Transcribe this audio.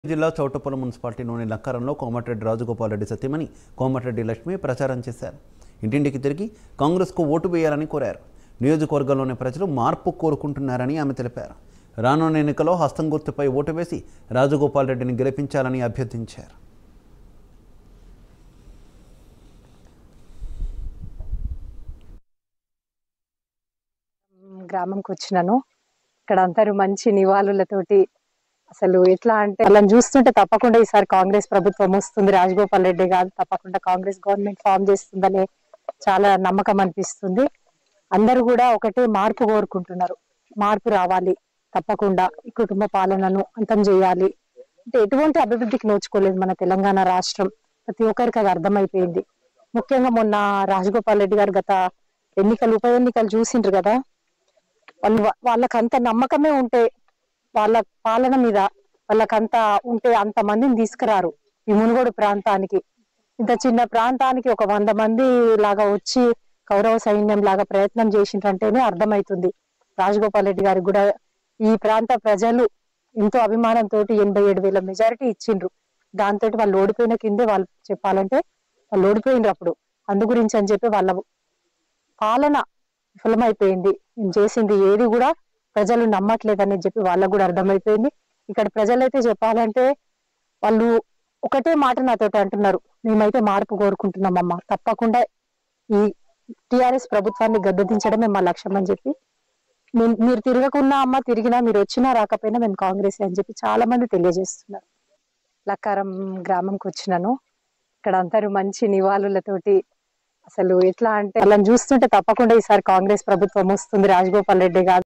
జిల్లా చౌటప్పల మున్సిపాలిటీలోని లక్కారంలో కోమటిరెడ్డి రాజగోపాల్ రెడ్డి సత్యమని కోమటిరెడ్డి లక్ష్మి ప్రచారం చేశారు ఇంటింటికి తిరిగి కాంగ్రెస్కు ఓటు వేయాలని కోరారు నియోజకవర్గంలోని ప్రజలు మార్పు కోరుకుంటున్నారని ఆమె తెలిపారు రానున్న ఎన్నికలో హస్తం గుర్తుపై ఓటు వేసి రాజగోపాల్ రెడ్డిని గెలిపించాలని అభ్యర్థించారు గ్రామంకి వచ్చినాను ఇక్కడ అందరూ మంచి నివాళులతోటి అసలు ఎట్లా అంటే వాళ్ళని చూస్తుంటే తప్పకుండా ఈసారి కాంగ్రెస్ ప్రభుత్వం వస్తుంది రాజగోపాల్ రెడ్డి గారు తప్పకుండా కాంగ్రెస్ గవర్నమెంట్ ఫామ్ చేస్తుందనే చాలా నమ్మకం అనిపిస్తుంది అందరూ కూడా ఒకటే మార్పు కోరుకుంటున్నారు మార్పు రావాలి తప్పకుండా ఈ కుటుంబ పాలనను అంతం చేయాలి అంటే ఎటువంటి అభివృద్ధికి నోచుకోలేదు మన తెలంగాణ రాష్ట్రం ప్రతి ఒక్కరికి అది అర్థమైపోయింది ముఖ్యంగా మొన్న రాజగోపాల్ రెడ్డి గారు గత ఎన్నికలు ఉప ఎన్నికలు చూసిండ్రు కదా వాళ్ళు వాళ్ళకంత నమ్మకమే ఉంటే వాళ్ళ పాలన మీద వాళ్ళకంత ఉంటే అంత మందిని తీసుకురారు ఈ మునుగోడు ప్రాంతానికి ఇంత చిన్న ప్రాంతానికి ఒక వంద మంది లాగా వచ్చి కౌరవ సైన్యం లాగా ప్రయత్నం చేసిండ్రంటేనే అర్థమవుతుంది రాజగోపాల్ రెడ్డి గారికి కూడా ఈ ప్రాంత ప్రజలు ఎంతో అభిమానంతో ఎనభై ఏడు వేల మెజారిటీ ఇచ్చిండ్రు దాంతో వాళ్ళు ఓడిపోయిన కిందే వాళ్ళు చెప్పాలంటే వాళ్ళు ఓడిపోయినరు అప్పుడు అందు గురించి అని చెప్పి వాళ్ళ పాలన విఫలమైపోయింది నేను చేసింది ఏది కూడా ప్రజలు నమ్మట్లేదని చెప్పి వాళ్ళకు కూడా అర్థమైపోయింది ఇక్కడ ప్రజలైతే చెప్పాలంటే వాళ్ళు ఒకటే మాట నాతోటి అంటున్నారు మేమైతే మార్పు కోరుకుంటున్నామమ్మా తప్పకుండా ఈ టిఆర్ఎస్ ప్రభుత్వాన్ని గద్దెదించడమే మా లక్ష్యం అని చెప్పి మీ- మీరు తిరగకున్నా అమ్మ తిరిగినా మీరు వచ్చినా రాకపోయినా మేము కాంగ్రెస్ అని చెప్పి చాలా మంది తెలియజేస్తున్నారు లక్కారం గ్రామంకి వచ్చినాను ఇక్కడ అందరూ మంచి నివాళులతోటి అసలు ఎట్లా అంటే వాళ్ళని చూస్తుంటే తప్పకుండా ఈసారి కాంగ్రెస్ ప్రభుత్వం వస్తుంది రాజగోపాల్ రెడ్డి గారు